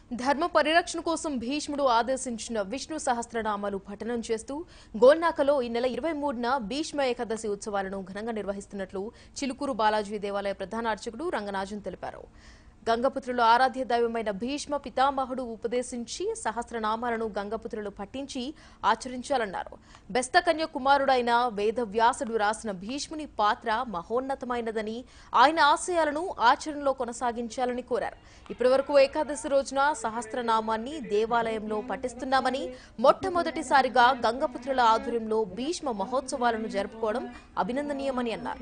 ధర్మ పరిరక్షణ కోసం భీష్ముడు ఆదేశించిన విష్ణు సహస్రనామాలు పఠనం చేస్తూ గోల్నాకలో ఈ నెల ఇరవై మూడున భీష్మ ఏకాదశి ఉత్సవాలను ఘనంగా నిర్వహిస్తున్నట్లు చిలుకూరు బాలాజీ దేవాలయ ప్రధాన అర్చకుడు రంగనాజన్ తెలిపారు గంగపుత్రులు ఆరాధ్య దైవమైన భీష్మ పితామహుడు ఉపదేశించి సహస్రనామాలను గంగపుత్రులు పట్టించి ఆచరించాలన్నారు బెస్తకన్య కుమారుడైన వేదవ్యాసుడు రాసిన భీష్ముని పాత్ర మహోన్నతమైనదని ఆయన ఆశయాలను ఆచరణలో కొనసాగించాలని కోరారు ఇప్పటివరకు ఏకాదశి రోజున సహస్రనామాన్ని దేవాలయంలో పఠిస్తున్నామని మొట్టమొదటిసారిగా గంగపుత్రుల ఆధ్వర్యంలో భీష్మ మహోత్సవాలను జరుపుకోవడం అభినందనీయమని అన్నారు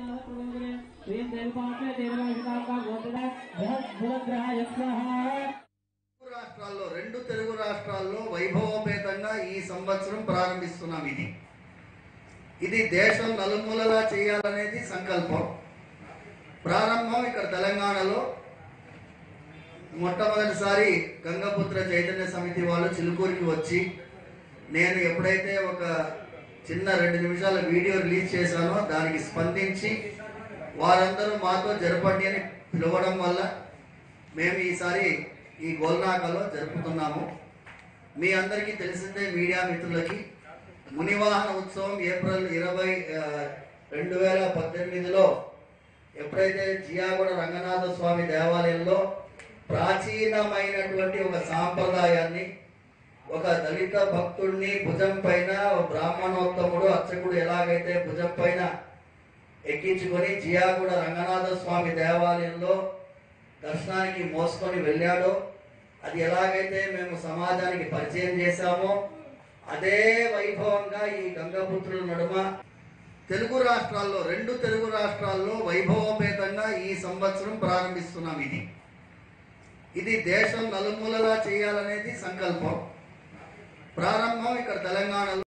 తెలుగు రాష్ట్రాల్లో రెండు తెలుగు రాష్ట్రాల్లో వైభవోపేతంగా ఈ సంవత్సరం ప్రారంభిస్తున్నాం ఇది ఇది దేశం నలుమూలలా చేయాలనేది సంకల్పం ప్రారంభం ఇక్కడ తెలంగాణలో మొట్టమొదటిసారి గంగపుత్ర చైతన్య సమితి వాళ్ళు చిలుకూరికి వచ్చి నేను ఎప్పుడైతే ఒక చిన్న రెండు నిమిషాల వీడియో రిలీజ్ చేశానో దానికి స్పందించి వారందరూ మాతో జరపండి అని పిలవడం వల్ల మేము ఈసారి ఈ గోల్నాకలో జరుపుతున్నాము మీ అందరికీ తెలిసిందే మీడియా మిత్రులకి మునివాహన ఉత్సవం ఏప్రిల్ ఇరవై రెండు వేల పద్దెనిమిదిలో ఎప్పుడైతే జియాగూడ రంగనాథ స్వామి దేవాలయంలో ప్రాచీనమైనటువంటి ఒక సాంప్రదాయాన్ని ఒక దళిత భక్తుడిని భుజం పైన ఒక బ్రాహ్మణోత్తముడు అర్చకుడు ఎలాగైతే భుజం పైన ఎక్కించుకొని జియాగూడ రంగనాథ స్వామి దేవాలయంలో దర్శనానికి మోసుకొని వెళ్ళాడో అది ఎలాగైతే మేము సమాజానికి పరిచయం చేశామో అదే వైభవంగా ఈ గంగపుత్రుల నడుమ తెలుగు రాష్ట్రాల్లో రెండు తెలుగు రాష్ట్రాల్లో వైభవోపేతంగా ఈ సంవత్సరం ప్రారంభిస్తున్నాం ఇది ఇది దేశం నలుమూలలా చేయాలనేది సంకల్పం ప్రారంభం ఇక్కడ తెలంగాణలో